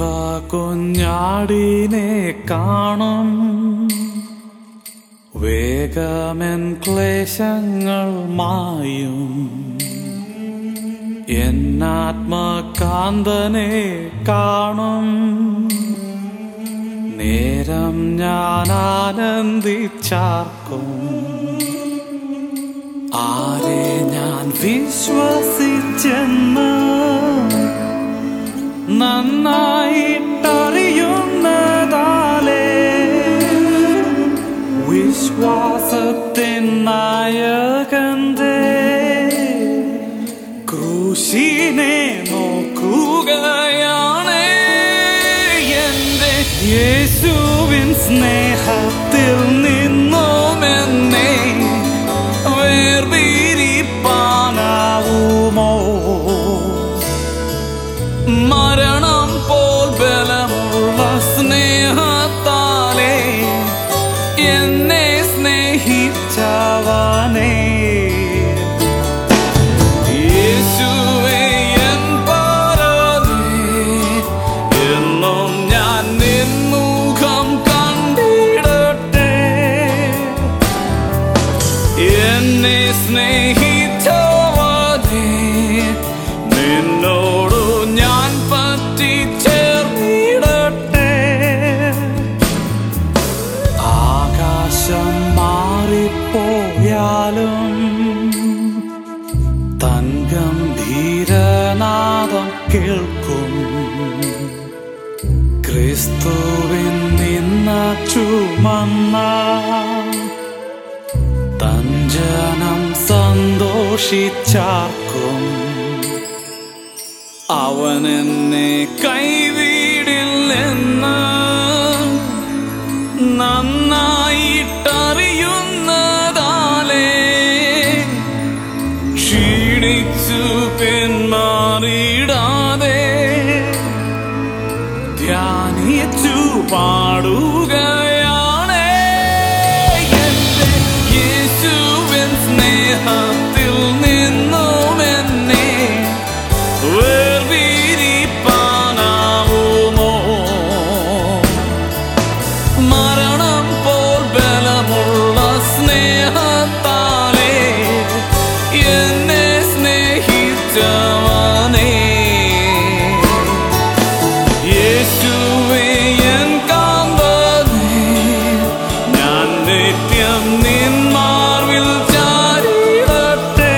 കുഞ്ഞാടിനെ കാണും വേഗമെൻ ക്ലേശങ്ങൾ മായും എന്നാത്മകാന്തനെ കാണും നേരം ഞാൻ ആനന്ദിച്ചാർക്കും ആരെ ഞാൻ വിശ്വസിച്ചെന്ന് നന്നായിട്ടറിയുന്നതാലേ വിശ്വാസത്തിൻ നായകന്റെ ക്രൂശിനെ നോക്കുകയാണ് എന്റെ യേശുവിൻ സ്നേഹത്തിൽ നിന്നുമെന്നേ വേർപിരിപ്പാനാവുമോ മരണം പോൽ ബലമുള്ള സ്നേഹത്താലേ എന്നെ സ്നേഹിച്ചവനേ യേശുവേ എൻ പരനേ, എന്നും ഞാൻ നിൻമുഖം കണ്ടിടട്ടെ എന്നെ സ്നേഹിച്ചവനേ നിന്നോടു ഞാൻ പറ്റിച്ചേർന്നിടട്ടെ ആകാശം മാറിപ്പോയാലും തൻ ഗംഭീരനാദം കേൾക്കും ക്രിസ്തുവിൻ നിന്ന ചുമന്ന തൻ ജനം സന്തോഷിച്ചാർക്കും അവൻ എന്നെ കൈവിടില്ലെന്ന് നന്നായിട്ടറിയുന്നതാലേ ക്ഷീണിച്ചു പിന്മാറിടാതെ ധ്യാനിച്ചു പാടുകയാണ് എന്റെ യേശുവിൻ സ്നേഹത്തിൽ നിന്നും എന്നെ വേർപിരിപ്പാനാവുമോ മരണം പോൽ ബലമുള്ള സ്നേഹത്താലേ എന്നെ സ്നേഹിച്ചവനേ യേശുവേ എൻ കാന്തനേ ഞാൻ നിത്യം നിൻ മാർവിൽ ചാരിടട്ടെ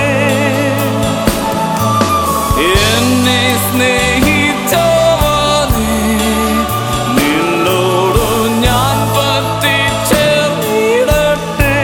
എന്നെ സ്നേഹിച്ചവനേ നിന്നോടു ഞാൻ പറ്റിച്ചേർന്നിടട്ടെ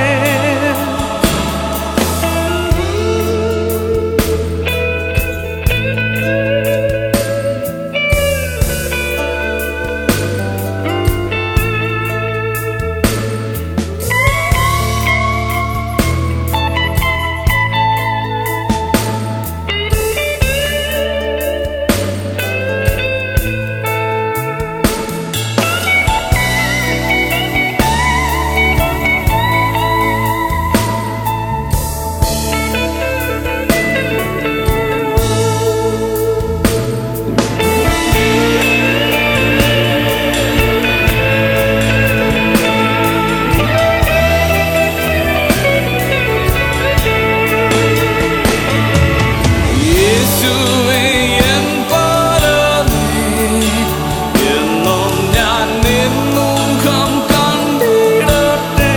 യേശുവേ എൻ പരനേ എന്നും ഞാൻ നിൻമുഖം കണ്ടിടട്ടെ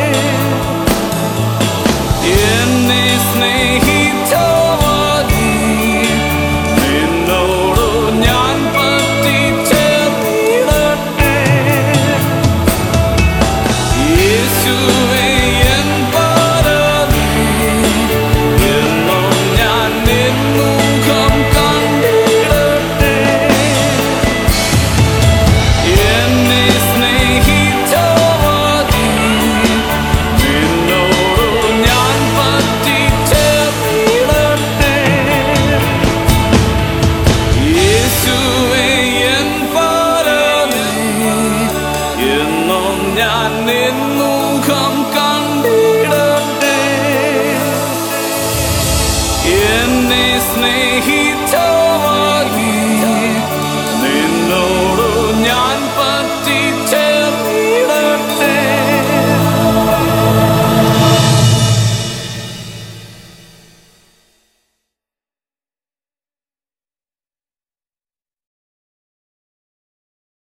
എന്നെ സ്നേഹിച്ചവനേ നിന്നോടു ഞാൻ പറ്റിച്ചേർന്നിടട്ടെ യേശുവേ എൻ പരനേ എന്നും ഞാൻ നിൻമുഖം കണ്ടിടട്ടെ എന്നെ സ്നേഹിച്ചവനേ നിന്നോടു ഞാൻ പറ്റിച്ചേർന്നിടട്ടെ യേശുവേ എൻ പരനേ എന്നും ഞാൻ നിൻമുഖം കണ്ടിടട്ടെ എന്നെ സ്നേഹി